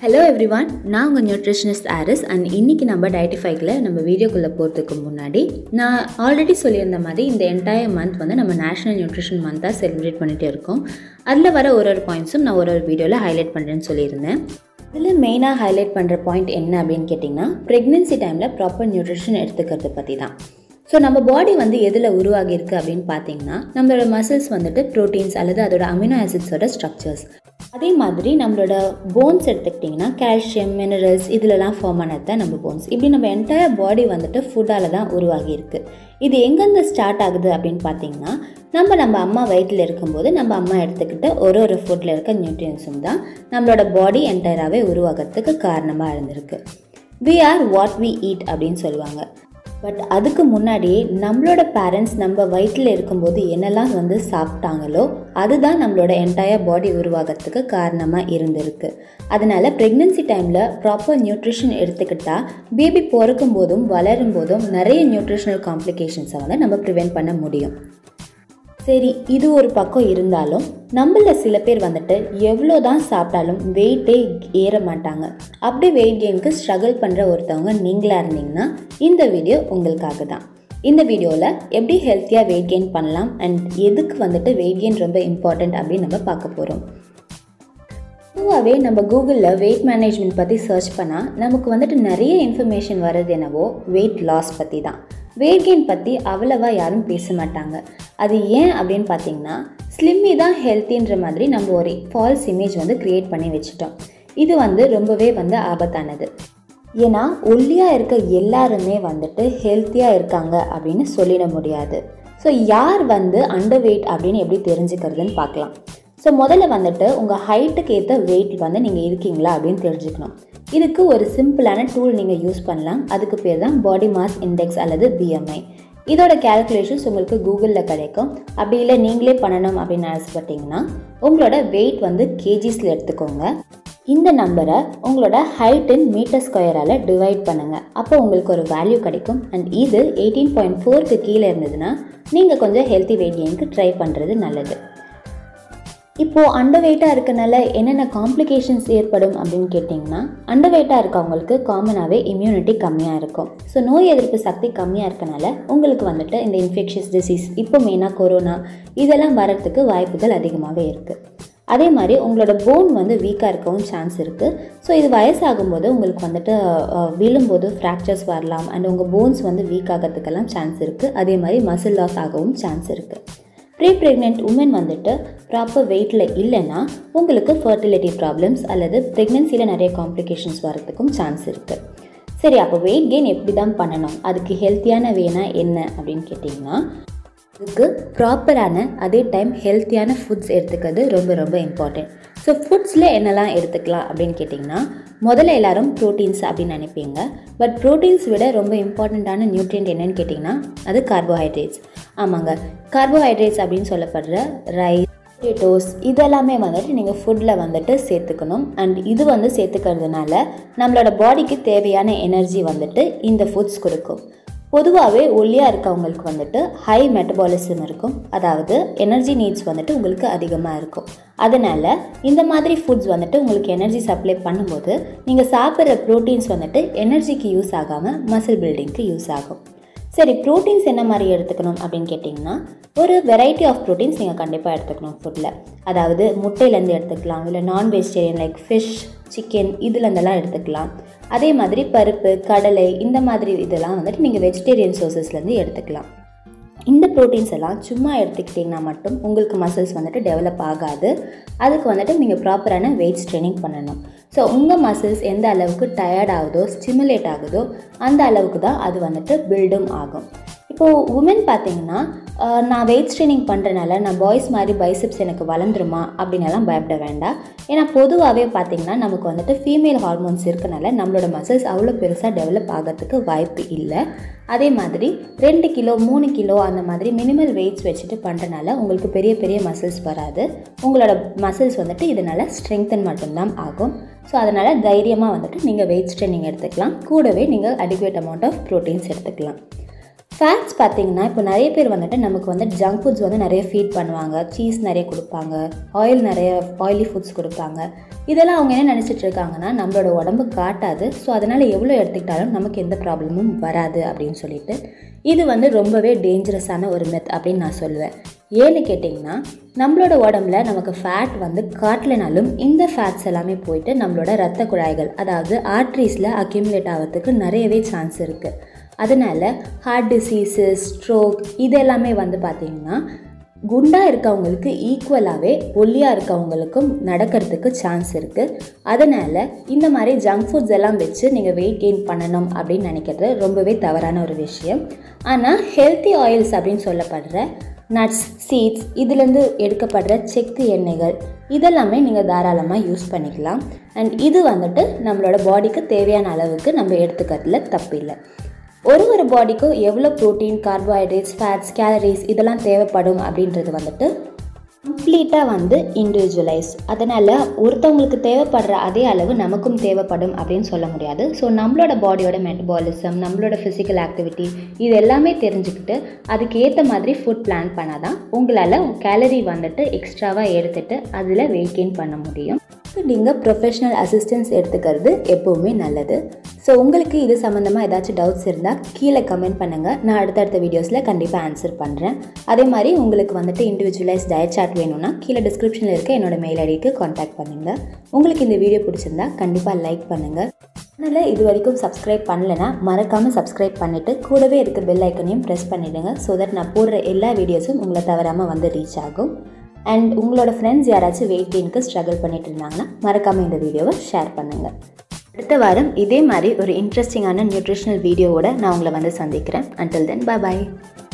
hello everyone நான் உங்கள் nutritionist Aries and இன்றைக்கி நம்ம டயட்டிஃபைக்கில் நம்ம வீடியோக்குள்ளே போகிறதுக்கு முன்னாடி நான் ஆல்ரெடி சொல்லியிருந்த மாதிரி இந்த என்டையர் மந்த் வந்து நம்ம நேஷனல் நியூட்ரிஷன் மந்த்தாக செலிப்ரேட் பண்ணிகிட்டே இருக்கோம் அதில் வர ஒரு ஒரு பாயிண்ட்ஸும் நான் ஒரு ஒரு வீடியோவில் ஹைலைட் பண்ணுறேன்னு சொல்லியிருந்தேன் இதில் மெயினாக ஹைலைட் பண்ணுற பாயிண்ட் என்ன அப்படின்னு கேட்டிங்கன்னா ப்ரெக்னென்சி டைமில் ப்ராப்பர் நியூட்ரிஷன் எடுத்துக்கிறது பற்றி தான் ஸோ நம்ம பாடி வந்து எதில் உருவாகியிருக்கு அப்படின்னு பார்த்தீங்கன்னா நம்மளோட மசில்ஸ் வந்துட்டு ப்ரோட்டீன்ஸ் அல்லது அதோட அமினோ ஆசிட்ஸோட ஸ்ட்ரக்சர்ஸ் அதே மாதிரி நம்மளோட போன்ஸ் எடுத்துக்கிட்டிங்கன்னா கால்சியம் மினரல்ஸ் இதிலலாம் ஃபார்ம் ஆனது தான் நம்ம போன்ஸ் இப்படி நம்ம என்டையர் பாடி வந்துட்டு ஃபுட்டால் தான் உருவாகியிருக்கு இது எங்கேருந்து ஸ்டார்ட் ஆகுது அப்படின்னு பார்த்தீங்கன்னா நம்ம நம்ம அம்மா வயிற்றில் இருக்கும்போது நம்ம அம்மா எடுத்துக்கிட்ட ஒரு ஒரு ஃபுட்டில் இருக்க நியூட்ரியன்ஸும் தான் நம்மளோட பாடி என்டையராகவே உருவாகிறதுக்கு காரணமாக இருந்திருக்கு we are what we eat அப்படின்னு சொல்லுவாங்க பட் அதுக்கு முன்னாடியே நம்மளோட பேரண்ட்ஸ் நம்ம வயிற்றில் இருக்கும்போது என்னெல்லாம் வந்து சாப்பிட்டாங்களோ அதுதான் நம்மளோட என்டையர் பாடி உருவாகிறதுக்கு காரணமாக இருந்திருக்கு அதனால் ப்ரெக்னென்சி டைமில் ப்ராப்பர் நியூட்ரிஷன் எடுத்துக்கிட்டால் பேபி பிறக்கும் போதும் வளரும் போதும் நிறைய நியூட்ரிஷனல் காம்ப்ளிகேஷன்ஸை வந்து நம்ம ப்ரிவெண்ட் பண்ண முடியும் சரி இது ஒரு பக்கம் இருந்தாலும் நம்மள சில பேர் வந்துட்டு எவ்வளோ தான் சாப்பிட்டாலும் வெயிட்டே ஏற மாட்டாங்க அப்படி வெயிட் கெயினுக்கு ஸ்ட்ரகிள் பண்ணுற ஒருத்தவங்க நீங்களாக இருந்தீங்கன்னா இந்த வீடியோ உங்களுக்காக தான் இந்த வீடியோவில் எப்படி ஹெல்த்தியாக வெயிட் கெயின் பண்ணலாம் அண்ட் எதுக்கு வந்துட்டு வெயிட் கெயின் ரொம்ப இம்பார்ட்டண்ட் அப்படின்னு நம்ம பார்க்க போகிறோம் பொதுவாகவே நம்ம கூகுளில் வெயிட் மேனேஜ்மெண்ட் பற்றி சர்ச் பண்ணால் நமக்கு வந்துட்டு நிறைய இன்ஃபர்மேஷன் வர்றது என்னவோ வெயிட் லாஸ் பற்றி தான் வெயிட் கெயின் பற்றி அவ்வளவா யாரும் பேச மாட்டாங்க அது ஏன் அப்படின்னு பார்த்தீங்கன்னா ஸ்லிம்மி தான் ஹெல்த்தின்ற மாதிரி நம்ம ஒரு ஃபால்ஸ் இமேஜ் வந்து க்ரியேட் பண்ணி வச்சுட்டோம் இது வந்து ரொம்பவே வந்து ஆபத்தானது ஏன்னா ஒல்லியாக இருக்க எல்லாருமே வந்துட்டு ஹெல்த்தியாக இருக்காங்க அப்படின்னு சொல்லிட முடியாது ஸோ யார் வந்து அண்டர் வெயிட் அப்படின்னு எப்படி தெரிஞ்சுக்கிறதுன்னு பார்க்கலாம் ஸோ முதல்ல வந்துட்டு உங்கள் ஹைட்டுக்கு ஏற்ற வெயிட் வந்து நீங்கள் இருக்கீங்களா அப்படின்னு தெரிஞ்சுக்கணும் இதுக்கு ஒரு சிம்பிளான டூல் நீங்கள் யூஸ் பண்ணலாம் அதுக்கு பேர் தான் பாடி மாஸ் இண்டெக்ஸ் அல்லது பிஎம்ஐ இதோட கேல்குலேஷன்ஸ் உங்களுக்கு கூகுளில் கிடைக்கும் அப்படி இல்லை நீங்களே பண்ணணும் அப்படின்னு ஆசைப்பட்டீங்கன்னா உங்களோட வெயிட் வந்து கேஜிஸில் எடுத்துக்கோங்க இந்த நம்பரை உங்களோட ஹைட் இன் மீட்டர் ஸ்கொயரால் டிவைட் பண்ணுங்கள் அப்போ உங்களுக்கு ஒரு வேல்யூ கிடைக்கும் அண்ட் இது எயிட்டீன் பாயிண்ட் ஃபோருக்கு கீழே இருந்ததுன்னா நீங்கள் கொஞ்சம் ஹெல்த்தி வெயிட் கெயினுக்கு ட்ரை பண்ணுறது நல்லது இப்போது அண்டர் வெயிட்டாக இருக்கனால என்னென்ன காம்ப்ளிகேஷன்ஸ் ஏற்படும் அப்படின்னு கேட்டிங்கன்னா அண்டர் வெயிட்டாக இருக்கவங்களுக்கு காமனாகவே இம்யூனிட்டி கம்மியாக இருக்கும் ஸோ நோய் எதிர்ப்பு சக்தி கம்மியாக இருக்கனால உங்களுக்கு வந்துட்டு இந்த இன்ஃபெக்ஷஸ் டிசீஸ் இப்போ மெயினாக கொரோனா இதெல்லாம் வரத்துக்கு வாய்ப்புகள் அதிகமாகவே இருக்குது அதே மாதிரி உங்களோட போன் வந்து வீக்காக இருக்கவும் சான்ஸ் இருக்குது ஸோ இது வயசாகும்போது உங்களுக்கு வந்துட்டு விழும்போது ஃப்ராக்சர்ஸ் வரலாம் அண்ட் உங்கள் போன்ஸ் வந்து வீக் ஆகிறதுக்கெல்லாம் சான்ஸ் இருக்குது அதே மாதிரி மசில் லாஸ் ஆகவும் சான்ஸ் இருக்குது ப்ரீ ப்ரெக்னென்ட் உமன் வந்துட்டு ப்ராப்பர் வெயிட்டில் இல்லைன்னா உங்களுக்கு ஃபர்டிலிட்டி ப்ராப்ளம்ஸ் அல்லது ப்ரெக்னென்சியில் நிறைய காம்ப்ளிகேஷன்ஸ் வரதுக்கும் சான்ஸ் இருக்குது சரி அப்போ வெயிட் கெயின் எப்படி தான் பண்ணணும் அதுக்கு ஹெல்த்தியான வேனா என்ன அப்படின்னு கேட்டிங்கன்னா அதுக்கு ப்ராப்பரான அதே டைம் ஹெல்த்தியான ஃபுட்ஸ் எடுத்துக்கிறது ரொம்ப ரொம்ப இம்பார்ட்டண்ட் ஸோ ஃபுட்ஸில் என்னெல்லாம் எடுத்துக்கலாம் அப்படின்னு கேட்டிங்கன்னா முதல்ல எல்லாரும் ப்ரோட்டீன்ஸ் அப்படின்னு நினைப்பீங்க பட் ப்ரோட்டீன்ஸ் விட ரொம்ப இம்பார்ட்டண்ட்டான நியூட்ரியன்ட் என்னன்னு கேட்டிங்கன்னா அது கார்போஹைட்ரேட்ஸ் ஆமாங்க கார்போஹைட்ரேட்ஸ் அப்படின்னு சொல்லப்படுற ரைஸ் பொட்டேட்டோஸ் இதெல்லாமே வந்துட்டு நீங்கள் ஃபுட்டில் வந்துட்டு சேர்த்துக்கணும் அண்ட் இது வந்து சேர்த்துக்கிறதுனால நம்மளோட பாடிக்கு தேவையான எனர்ஜி வந்துட்டு இந்த ஃபுட்ஸ் கொடுக்கும் பொதுவாகவே ஒல்லியாக இருக்கவங்களுக்கு வந்துட்டு ஹை மெட்டபாலிசம் இருக்கும் அதாவது எனர்ஜி நீட்ஸ் வந்துட்டு உங்களுக்கு அதிகமாக இருக்கும் அதனால் இந்த மாதிரி ஃபுட்ஸ் வந்துட்டு உங்களுக்கு எனர்ஜி சப்ளை பண்ணும்போது நீங்கள் சாப்பிட்ற ப்ரோட்டீன்ஸ் வந்துட்டு எனர்ஜிக்கு யூஸ் ஆகாமல் மசில் பில்டிங்க்கு யூஸ் ஆகும் சரி ப்ரோட்டீன்ஸ் என்ன மாதிரி எடுத்துக்கணும் அப்படின்னு கேட்டிங்கன்னா ஒரு வெரைட்டி ஆஃப் ப்ரோட்டீன்ஸ் நீங்கள் கண்டிப்பாக எடுத்துக்கணும் ஃபுட்டில் அதாவது முட்டையிலேருந்து எடுத்துக்கலாம் இல்லை நான் வெஜிடேரியன் லைக் ஃபிஷ் சிக்கன் இதுலேருந்தெல்லாம் எடுத்துக்கலாம் அதே மாதிரி பருப்பு கடலை இந்த மாதிரி இதெல்லாம் வந்துட்டு நீங்கள் வெஜிடேரியன் சோர்சஸ்லேருந்து எடுத்துக்கலாம் இந்த ப்ரோட்டீன்ஸ் எல்லாம் சும்மா எடுத்துக்கிட்டிங்கன்னா மட்டும் உங்களுக்கு மசில்ஸ் வந்துட்டு டெவலப் ஆகாது அதுக்கு வந்துட்டு நீங்கள் ப்ராப்பரான வெயிட்ஸ் ட்ரைனிங் பண்ணணும் ஸோ உங்கள் மசில்ஸ் எந்த அளவுக்கு டயர்ட் ஆகுதோ ஸ்டிமுலேட் ஆகுதோ அந்த அளவுக்கு தான் அது வந்துட்டு பில்டும் ஆகும் இப்போது உமன் பார்த்தீங்கன்னா நான் வெயிட் ட்ரைனிங் பண்ணுறனால நான் பாய்ஸ் மாதிரி பைசப்ஸ் எனக்கு வளர்ந்துருமா அப்படின்னலாம் பயப்பட வேண்டாம் ஏன்னா பொதுவாகவே பார்த்தீங்கன்னா நமக்கு வந்துட்டு ஃபீமேல் ஹார்மோன்ஸ் இருக்கனால நம்மளோட மசில்ஸ் அவ்வளோ பெருசாக டெவலப் ஆகிறதுக்கு வாய்ப்பு இல்லை அதே மாதிரி ரெண்டு கிலோ மூணு கிலோ அந்த மாதிரி மினிமல் வெயிட்ஸ் வச்சுட்டு பண்ணுறனால உங்களுக்கு பெரிய பெரிய மசில்ஸ் வராது உங்களோட மசில்ஸ் வந்துட்டு இதனால் ஸ்ட்ரெங்தன் மட்டும்தான் ஆகும் ஸோ அதனால் தைரியமாக வந்துட்டு நீங்கள் வெயிட் ட்ரைனிங் எடுத்துக்கலாம் கூடவே நீங்கள் அடிக்குவேட் அமௌண்ட் ஆஃப் ப்ரோட்டீன்ஸ் எடுத்துக்கலாம் ஃபேட்ஸ் பார்த்தீங்கன்னா இப்போ நிறைய பேர் வந்துட்டு நமக்கு வந்து ஜங்க் ஃபுட்ஸ் வந்து நிறைய ஃபீட் பண்ணுவாங்க சீஸ் நிறைய கொடுப்பாங்க ஆயில் நிறைய ஆயிலி ஃபுட்ஸ் கொடுப்பாங்க இதெல்லாம் அவங்க என்ன நினச்சிட்டு இருக்காங்கன்னா நம்மளோட உடம்பு காட்டாது ஸோ அதனால் எவ்வளோ எடுத்துக்கிட்டாலும் நமக்கு எந்த ப்ராப்ளமும் வராது அப்படின்னு சொல்லிட்டு இது வந்து ரொம்பவே டேஞ்சரஸான ஒரு மெத் அப்படின்னு நான் சொல்லுவேன் ஏன்னு கேட்டிங்கன்னா நம்மளோட உடம்புல நமக்கு ஃபேட் வந்து காட்டலைனாலும் இந்த ஃபேட்ஸ் எல்லாமே போயிட்டு நம்மளோட ரத்த குழாய்கள் அதாவது ஆர்ட்ரிஸில் அக்யூமுலேட் ஆகிறதுக்கு நிறையவே சான்ஸ் இருக்குது அதனால் ஹார்ட் டிசீஸஸ் ஸ்ட்ரோக் இது எல்லாமே வந்து பார்த்திங்கன்னா குண்டாக இருக்கவங்களுக்கு ஈக்குவலாகவே ஒல்லியாக இருக்கவங்களுக்கும் நடக்கிறதுக்கு சான்ஸ் இருக்குது அதனால் இந்த மாதிரி ஜங்க் ஃபுட்ஸ் எல்லாம் வச்சு நீங்கள் வெயிட் கெயின் பண்ணணும் அப்படின்னு நினைக்கிறது ரொம்பவே தவறான ஒரு விஷயம் ஆனால் ஹெல்த்தி ஆயில்ஸ் அப்படின்னு சொல்லப்படுற நட்ஸ் சீட்ஸ் இதுலேருந்து எடுக்கப்படுற செக்கு எண்ணெய்கள் இதெல்லாமே நீங்கள் தாராளமாக யூஸ் பண்ணிக்கலாம் அண்ட் இது வந்துட்டு நம்மளோட பாடிக்கு தேவையான அளவுக்கு நம்ம எடுத்துக்கிறதுல தப்பில்லை ஒரு ஒரு பாடிக்கும் எவ்வளோ ப்ரோட்டீன் கார்போஹைட்ரேட்ஸ் ஃபேட்ஸ் கேலரிஸ் இதெல்லாம் தேவைப்படும் அப்படின்றது வந்துட்டு கம்ப்ளீட்டாக வந்து இண்டிவிஜுவலைஸ் அதனால் ஒருத்தவங்களுக்கு தேவைப்படுற அதே அளவு நமக்கும் தேவைப்படும் அப்படின்னு சொல்ல முடியாது ஸோ நம்மளோட பாடியோட மெட்டபாலிசம் நம்மளோட ஃபிசிக்கல் ஆக்டிவிட்டி இது எல்லாமே தெரிஞ்சுக்கிட்டு அதுக்கு ஏற்ற மாதிரி ஃபுட் பிளான் பண்ணால் தான் உங்களால் கேலரி வந்துட்டு எக்ஸ்ட்ராவாக எடுத்துகிட்டு அதில் வெயிட் கெயின் பண்ண முடியும் நீங்கள் ப்ரொஃபஷ்னல் அசிஸ்டன்ஸ் எடுத்துக்கிறது எப்போவுமே நல்லது ஸோ உங்களுக்கு இது சம்மந்தமாக ஏதாச்சும் டவுட்ஸ் இருந்தால் கீழே கமெண்ட் பண்ணுங்கள் நான் அடுத்தடுத்த வீடியோஸில் கண்டிப்பாக ஆன்சர் பண்ணுறேன் அதே மாதிரி உங்களுக்கு வந்துட்டு இண்டிவிஜுவலைஸ் டயட் சார்ட் வேணும்னா கீழே டிஸ்கிரிப்ஷனில் இருக்க என்னோட மெயில் ஐடிக்கு காண்டாக்ட் பண்ணுங்கள் உங்களுக்கு இந்த வீடியோ பிடிச்சிருந்தா கண்டிப்பாக லைக் பண்ணுங்கள் அதனால் இது வரைக்கும் சப்ஸ்கிரைப் பண்ணலைன்னா மறக்காமல் சப்ஸ்கிரைப் பண்ணிவிட்டு கூடவே இருக்க பெல் ஐக்கனையும் ப்ரெஸ் பண்ணிவிடுங்க ஸோ தட் நான் போடுற எல்லா வீடியோஸும் உங்களை தவறாமல் வந்து ரீச் ஆகும் அண்ட் உங்களோட ஃப்ரெண்ட்ஸ் யாராச்சும் வெயிட் கெயினுக்கு ஸ்ட்ரகிள் பண்ணிட்டு இருந்தாங்கன்னா மறக்காமல் இந்த வீடியோவை ஷேர் பண்ணுங்கள் அடுத்த வாரம் இதே மாதிரி ஒரு இன்ட்ரெஸ்டிங்கான நியூட்ரிஷனல் வீடியோவோட நான் உங்களை வந்து சந்திக்கிறேன் அன்டில் தென் பாய்